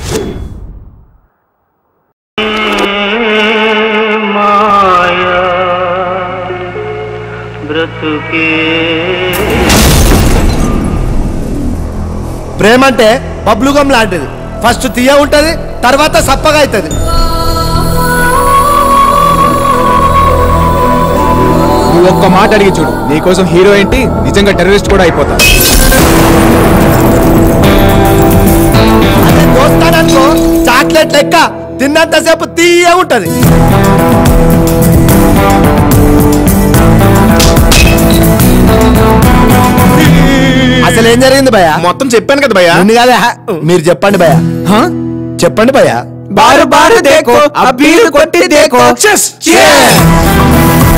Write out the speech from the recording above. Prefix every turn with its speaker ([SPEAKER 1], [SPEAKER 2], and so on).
[SPEAKER 1] మాయా బ్రతుకే
[SPEAKER 2] ప్రేమ అంటే బబ్లుగం లాంటిది ఫస్ట్ తీయ ఉంటది తర్వాత సప్పగా అవుతుంది
[SPEAKER 3] నువ్వు ఒక్క మాట అడిగి చూడు నీకోసం హీరో ఏంటి నిజంగా టెర్రరిస్ట్ కూడా అయిపోతా
[SPEAKER 2] అదే దోస్తాడనుకో చాక్లెట్ లెక్క తిన్నంతసేపు తీయ ఉంటది అసలు ఏం జరిగింది భయ
[SPEAKER 3] మొత్తం చెప్పాను కదా భయ్యా
[SPEAKER 2] నిన్ను కాదా మీరు చెప్పండి భయ చెప్పండి భయ
[SPEAKER 3] బారు బారు దేకో అబ్బీరు కొట్టి దేకో
[SPEAKER 2] Cheers.